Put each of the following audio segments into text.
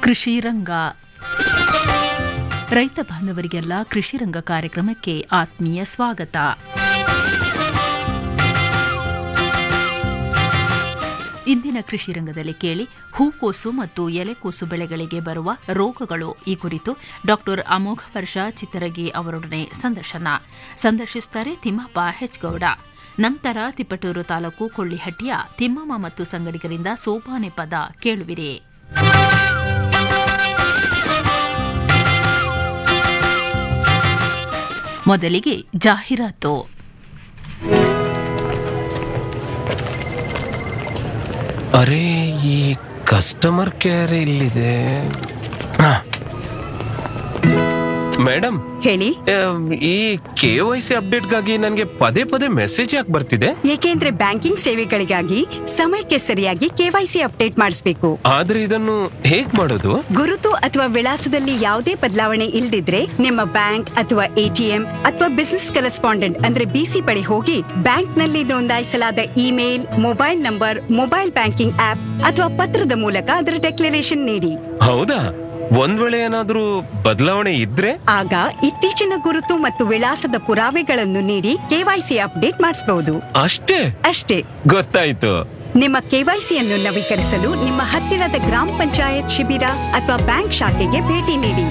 ಕೃಷಿ ರಂಗ ರೈತ ಬಾಂಧವರಿಗೆಲ್ಲ ಕೃಷಿ ರಂಗ ಕಾರ್ಯಕ್ರಮಕ್ಕೆ ಆತ್ಮೀಯ ಸ್ವಾಗತ ಇಂದಿನ ಕೃಷಿ ರಂಗದಲ್ಲಿ ಕೇಳಿ ಹೂಕೋಸು ಮತ್ತು ಎಲೆಕೋಸು ಬೆಳೆಗಳಿಗೆ ಬರುವ ರೋಗಗಳು ಈ ಕುರಿತು ಡಾಕ್ಟರ್ ಅಮೋಘ ವರ್ಷ ಚಿತ್ತರಗಿ ಅವರೊಡನೆ ಸಂದರ್ಶನ ಸಂದರ್ಶಿಸುತ್ತಾರೆ ತಿಮ್ಮಪ್ಪ ಹೆಚ್ಗೌಡ ನಂತರ ತಿಪ್ಪಟೂರು ತಾಲೂಕು ಕೊಳ್ಳಿಹಟ್ಟಿಯ ತಿಮ್ಮಮ್ಮ ಮತ್ತು ಸಂಗಡಿಗರಿಂದ ಸೋಪಾನೆ ಪದ ಕೇಳುವಿರಿ ಮೊದಲಿಗೆ ಜಾಹೀರಾತು ಅರೆ ಈ ಕಸ್ಟಮರ್ ಕೇರ್ ಇಲ್ಲಿದೆ ಹಾ. ಮೇಡಮ್ ಹೇಳಿ ಆಮ್, ಈ ಕೆ ವೈ ಸಿ ಅಪ್ಡೇಟ್ಗಾಗಿ ನನಗೆ ಪದೇ ಪದೇ ಮೆಸೇಜ್ ಯಾಕೆ ಬರ್ತಿದೆ ಏಕೆಂದ್ರೆ ಬ್ಯಾಂಕಿಂಗ್ ಸೇವೆಗಳಿಗಾಗಿ ಸಮಯಕ್ಕೆ ಸರಿಯಾಗಿ ಕೆವೈಸಿ ಅಪ್ಡೇಟ್ ಮಾಡಿಸಬೇಕು ಆದ್ರೆ ಇದನ್ನು ಹೇಗ್ ಮಾಡೋದು ಗುರುತು ಅಥವಾ ವಿಳಾಸದಲ್ಲಿ ಯಾವುದೇ ಬದಲಾವಣೆ ಇಲ್ದಿದ್ರೆ ನಿಮ್ಮ ಬ್ಯಾಂಕ್ ಅಥವಾ ಎಟಿಎಂ ಅಥವಾ ಬಿಸಿನೆಸ್ ಕರೆಸ್ಪಾಂಡೆಂಟ್ ಅಂದ್ರೆ ಬಿಸಿ ಬಳಿ ಹೋಗಿ ಬ್ಯಾಂಕ್ ನಲ್ಲಿ ನೋಂದಾಯಿಸಲಾದ email mobile number mobile banking app ಅಥವಾ ಪತ್ರದ ಮೂಲಕ ಅದರ ಡೆಕ್ಲರೇಷನ್ ನೀಡಿ ಹೌದಾ ಒಂದ್ ವೇಳೆ ಏನಾದ್ರೂ ಬದಲಾವಣೆ ಇದ್ರೆ ಆಗ ಇತ್ತೀಚಿನ ಗುರುತು ಮತ್ತು ವಿಳಾಸದ ಪುರಾವೆಗಳನ್ನು ನೀಡಿ ಕೆವೈಸಿ ಅಪ್ಡೇಟ್ ಮಾಡಿಸಬಹುದು ಅಷ್ಟೇ ಅಷ್ಟೇ ಗೊತ್ತಾಯ್ತು ನಿಮ್ಮ ಕೆವೈಸಿಯನ್ನು ನವೀಕರಿಸಲು ನಿಮ್ಮ ಹತ್ತಿರದ ಗ್ರಾಮ ಪಂಚಾಯತ್ ಶಿಬಿರ ಅಥವಾ ಬ್ಯಾಂಕ್ ಶಾಖೆಗೆ ಭೇಟಿ ನೀಡಿ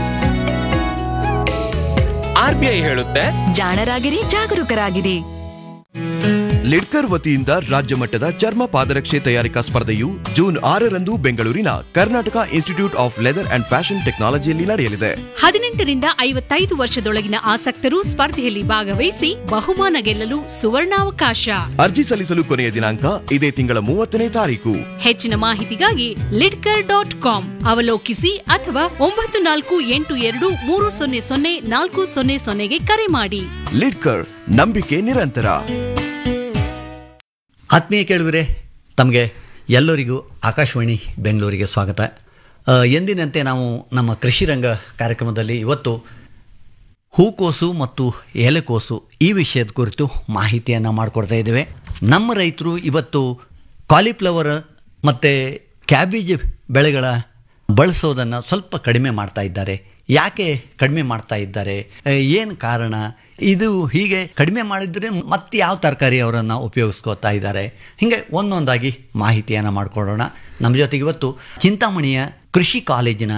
ಆರ್ ಬಿ ಐ ಹೇಳುತ್ತೆ ಜಾಣರಾಗಿರಿ ಜಾಗರೂಕರಾಗಿರಿ ಲಿಡ್ಕರ್ ವತಿಯಿಂದ ರಾಜ್ಯ ಮಟ್ಟದ ಚರ್ಮ ಪಾದರಕ್ಷೆ ತಯಾರಿಕಾ ಸ್ಪರ್ಧೆಯು ಜೂನ್ ಆರರಂದು ಬೆಂಗಳೂರಿನ Karnataka institute of leather and fashion ಟೆಕ್ನಾಲಜಿಯಲ್ಲಿ ನಡೆಯಲಿದೆ ಹದಿನೆಂಟರಿಂದ ಐವತ್ತೈದು ವರ್ಷದೊಳಗಿನ ಆಸಕ್ತರು ಸ್ಪರ್ಧೆಯಲ್ಲಿ ಭಾಗವಹಿಸಿ ಬಹುಮಾನ ಗೆಲ್ಲಲು ಸುವರ್ಣಾವಕಾಶ ಅರ್ಜಿ ಸಲ್ಲಿಸಲು ಕೊನೆಯ ದಿನಾಂಕ ಇದೇ ತಿಂಗಳ ಮೂವತ್ತನೇ ತಾರೀಕು ಹೆಚ್ಚಿನ ಮಾಹಿತಿಗಾಗಿ ಲಿಡ್ಕರ್ ಡಾಟ್ ಕಾಮ್ ಅವಲೋಕಿಸಿ ಅಥವಾ ಒಂಬತ್ತು ನಾಲ್ಕು ಎಂಟು ಎರಡು ಮೂರು ಸೊನ್ನೆ ಸೊನ್ನೆ ನಾಲ್ಕು ಸೊನ್ನೆ ಸೊನ್ನೆಗೆ ಕರೆ ಮಾಡಿ ಲಿಡ್ಕರ್ ನಂಬಿಕೆ ನಿರಂತರ ಆತ್ಮೀಯ ಕೇಳುವರೆ ತಮಗೆ ಎಲ್ಲರಿಗೂ ಆಕಾಶವಾಣಿ ಬೆಂಗಳೂರಿಗೆ ಸ್ವಾಗತ ಆ, ಎಂದಿನಂತೆ ನಾವು ನಮ್ಮ ಕೃಷಿ ರಂಗ ಕಾರ್ಯಕ್ರಮದಲ್ಲಿ ಇವತ್ತು ಹೂಕೋಸು ಮತ್ತು ಎಲೆಕೋಸು ಈ ವಿಷಯದ ಕುರಿತು ಮಾಹಿತಿಯನ್ನು ಮಾಡಿಕೊಡ್ತಾ ಇದ್ದೇವೆ ನಮ್ಮ ರೈತರು ಇವತ್ತು ಕಾಲಿಫ್ಲವರ್ ಮತ್ತು ಕ್ಯಾಬೇಜ್ ಬೆಳೆಗಳ ಬಳಸೋದನ್ನು ಸ್ವಲ್ಪ ಕಡಿಮೆ ಮಾಡ್ತಾ ಇದ್ದಾರೆ ಯಾಕೆ ಕಡಿಮೆ ಮಾಡ್ತಾ ಇದ್ದಾರೆ ಏನು ಕಾರಣ ಇದು ಹೀಗೆ ಕಡಿಮೆ ಮಾಡಿದರೆ ಮತ್ತೆ ಯಾವ ತರಕಾರಿ ಅವರನ್ನು ಉಪಯೋಗಿಸ್ಕೋತಾ ಇದ್ದಾರೆ ಹೀಗೆ ಒಂದೊಂದಾಗಿ ಮಾಹಿತಿಯನ್ನು ಮಾಡಿಕೊಳ್ಳೋಣ ನಮ್ಮ ಜೊತೆಗೆ ಇವತ್ತು ಚಿಂತಾಮಣಿಯ ಕೃಷಿ ಕಾಲೇಜಿನ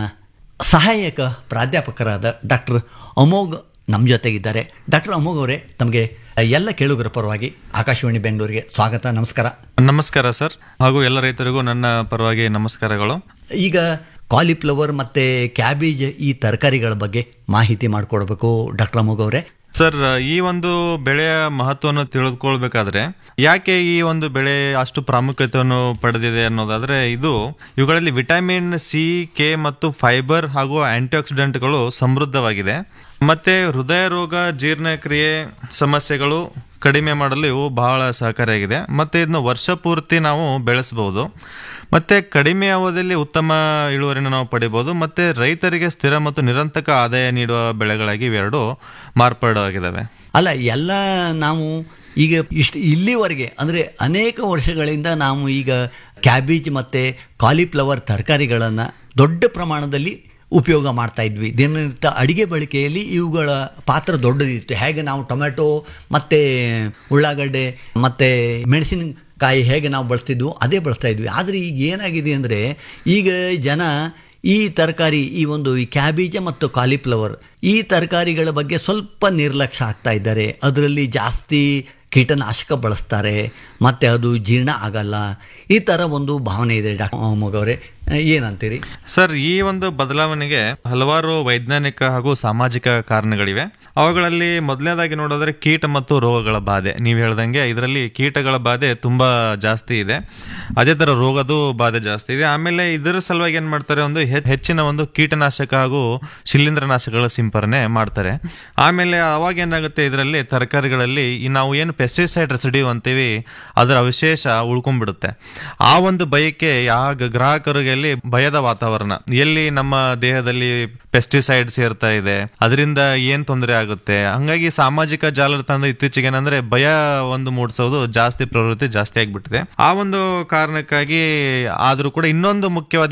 ಸಹಾಯಕ ಪ್ರಾಧ್ಯಾಪಕರಾದ ಡಾಕ್ಟರ್ ಅಮೋಘ್ ನಮ್ಮ ಜೊತೆಗಿದ್ದಾರೆ ಡಾಕ್ಟರ್ ಅಮೋಘ್ ಅವರೇ ತಮಗೆ ಎಲ್ಲ ಕೇಳುಗರ ಪರವಾಗಿ ಆಕಾಶವಾಣಿ ಬೆಂಗಳೂರಿಗೆ ಸ್ವಾಗತ ನಮಸ್ಕಾರ ನಮಸ್ಕಾರ ಸರ್ ಹಾಗೂ ಎಲ್ಲ ರೈತರಿಗೂ ನನ್ನ ಪರವಾಗಿ ನಮಸ್ಕಾರಗಳು ಈಗ ಕಾಲಿಫ್ಲವರ್ ಮತ್ತು ಕ್ಯಾಬೇಜ್ ಈ ತರಕಾರಿಗಳ ಬಗ್ಗೆ ಮಾಹಿತಿ ಮಾಡಿಕೊಡ್ಬೇಕು ಡಾಕ್ಟರ್ ಅಮೋಘ್ ಅವರೇ ಸರ್ ಈ ಒಂದು ಬೆಳೆಯ ಮಹತ್ವವನ್ನು ತಿಳಿದುಕೊಳ್ಬೇಕಾದ್ರೆ ಯಾಕೆ ಈ ಒಂದು ಬೆಳೆ ಅಷ್ಟು ಪ್ರಾಮುಖ್ಯತೆಯನ್ನು ಪಡೆದಿದೆ ಅನ್ನೋದಾದ್ರೆ ಇದು ಇವುಗಳಲ್ಲಿ ವಿಟಮಿನ್ ಸಿ ಕೆ ಮತ್ತು ಫೈಬರ್ ಹಾಗೂ ಆಂಟಿಆಕ್ಸಿಡೆಂಟ್ಗಳು ಸಮೃದ್ಧವಾಗಿದೆ ಮತ್ತೆ ಹೃದಯ ರೋಗ ಜೀರ್ಣಕ್ರಿಯೆ ಸಮಸ್ಯೆಗಳು ಕಡಿಮೆ ಮಾಡಲು ಇವು ಬಹಳ ಸಹಕಾರಿಯಾಗಿದೆ ಮತ್ತೆ ಇದನ್ನು ವರ್ಷ ಪೂರ್ತಿ ನಾವು ಬೆಳೆಸಬಹುದು ಮತ್ತೆ ಕಡಿಮೆ ಅವಧಿಯಲ್ಲಿ ಉತ್ತಮ ಇಳುವರಿನ ನಾವು ಪಡಿಬಹುದು ಮತ್ತೆ ರೈತರಿಗೆ ಸ್ಥಿರ ಮತ್ತು ನಿರಂತರ ಆದಾಯ ನೀಡುವ ಬೆಳೆಗಳಾಗಿ ಇವೆರಡು ಮಾರ್ಪಾಡಾಗಿದ್ದಾವೆ ಅಲ್ಲ ಎಲ್ಲ ನಾವು ಈಗ ಇಷ್ಟು ಇಲ್ಲಿವರೆಗೆ ಅಂದರೆ ಅನೇಕ ವರ್ಷಗಳಿಂದ ನಾವು ಈಗ ಕ್ಯಾಬೇಜ್ ಮತ್ತು ಕಾಲಿಫ್ಲವರ್ ತರಕಾರಿಗಳನ್ನು ದೊಡ್ಡ ಪ್ರಮಾಣದಲ್ಲಿ ಉಪಯೋಗ ಮಾಡ್ತಾ ಇದ್ವಿ ದಿನನಿತ್ಯ ಅಡಿಗೆ ಬಳಕೆಯಲ್ಲಿ ಇವುಗಳ ಪಾತ್ರ ದೊಡ್ಡದಿತ್ತು ಹೇಗೆ ನಾವು ಟೊಮೆಟೊ ಮತ್ತು ಉಳ್ಳಾಗಡ್ಡೆ ಮತ್ತು ಮೆಣಸಿನಕಾಯಿ ಹೇಗೆ ನಾವು ಬಳಸ್ತಿದ್ವು ಅದೇ ಬಳಸ್ತಾ ಇದ್ವಿ ಆದರೆ ಈಗ ಏನಾಗಿದೆ ಅಂದರೆ ಈಗ ಜನ ಈ ತರಕಾರಿ ಈ ಒಂದು ಈ ಕ್ಯಾಬೇಜ ಮತ್ತು ಕಾಲಿಫ್ಲವರ್ ಈ ತರಕಾರಿಗಳ ಬಗ್ಗೆ ಸ್ವಲ್ಪ ನಿರ್ಲಕ್ಷ್ಯ ಆಗ್ತಾ ಇದ್ದಾರೆ ಅದರಲ್ಲಿ ಜಾಸ್ತಿ ಕೀಟನಾಶಕ ಬಳಸ್ತಾರೆ ಮತ್ತು ಅದು ಜೀರ್ಣ ಆಗಲ್ಲ ಈ ಥರ ಒಂದು ಭಾವನೆ ಇದೆ ಡಾಕ್ಟರ್ ಮಗವರೇ ಏನಂತೀರಿ ಸರ್ ಈ ಒಂದು ಬದಲಾವಣೆಗೆ ಹಲವಾರು ವೈಜ್ಞಾನಿಕ ಹಾಗೂ ಸಾಮಾಜಿಕ ಕಾರಣಗಳಿವೆ ಅವುಗಳಲ್ಲಿ ಮೊದಲನೇದಾಗಿ ನೋಡೋದ್ರೆ ಕೀಟ ಮತ್ತು ರೋಗಗಳ ಬಾಧೆ ನೀವು ಹೇಳ್ದಂಗೆ ಇದರಲ್ಲಿ ಕೀಟಗಳ ಬಾಧೆ ತುಂಬಾ ಜಾಸ್ತಿ ಇದೆ ಅದೇ ತರ ರೋಗದ ಬಾಧೆ ಜಾಸ್ತಿ ಇದೆ ಆಮೇಲೆ ಇದರ ಸಲುವಾಗಿ ಏನ್ ಮಾಡ್ತಾರೆ ಒಂದು ಹೆ- ಹೆಚ್ಚಿನ ಒಂದು ಕೀಟನಾಶಕ ಹಾಗೂ ಶಿಲೀಂಧ್ರನಾಶಕಗಳ ಸಿಂಪರಣೆ ಮಾಡ್ತಾರೆ ಆಮೇಲೆ ಅವಾಗ ಏನಾಗುತ್ತೆ ಇದರಲ್ಲಿ ತರಕಾರಿಗಳಲ್ಲಿ ಈ ನಾವು ಏನು ಪೆಸ್ಟಿಸೈಡ್ ರೆಸಿಡ್ಯೂ ಅಂತೀವಿ ಅದರ ಅವಶೇಷ ಉಳ್ಕೊಂಡ್ಬಿಡುತ್ತೆ ಆ ಒಂದು ಬಯಕೆ ಆ ಗ- ಗ್ರಾಹಕರಿಗೆ ಅಲ್ಲಿ ಭಯದ ವಾತಾವರಣ ಎಲ್ಲಿ ನಮ್ಮ ದೇಹದಲ್ಲಿ ಪೆಸ್ಟಿಸೈಡ್ ಸೇರ್ತಾ ಇದೆ ಅದರಿಂದ ಏನ್ ತೊಂದರೆ ಆಗುತ್ತೆ ಹಂಗಾಗಿ ಸಾಮಾಜಿಕ ಜಾಲತಾಣ ಇತ್ತೀಚೆಗೆ ಏನಂದ್ರೆ ಭಯ ಒಂದು ಮೂಡಿಸೋದು ಜಾಸ್ತಿ ಪ್ರವೃತ್ತಿ ಜಾಸ್ತಿ ಆಗ್ಬಿಟ್ಟಿದೆ ಆ ಒಂದು ಕಾರಣಕ್ಕಾಗಿ ಆದ್ರೂ ಕೂಡ ಇನ್ನೊಂದು ಮುಖ್ಯವಾದ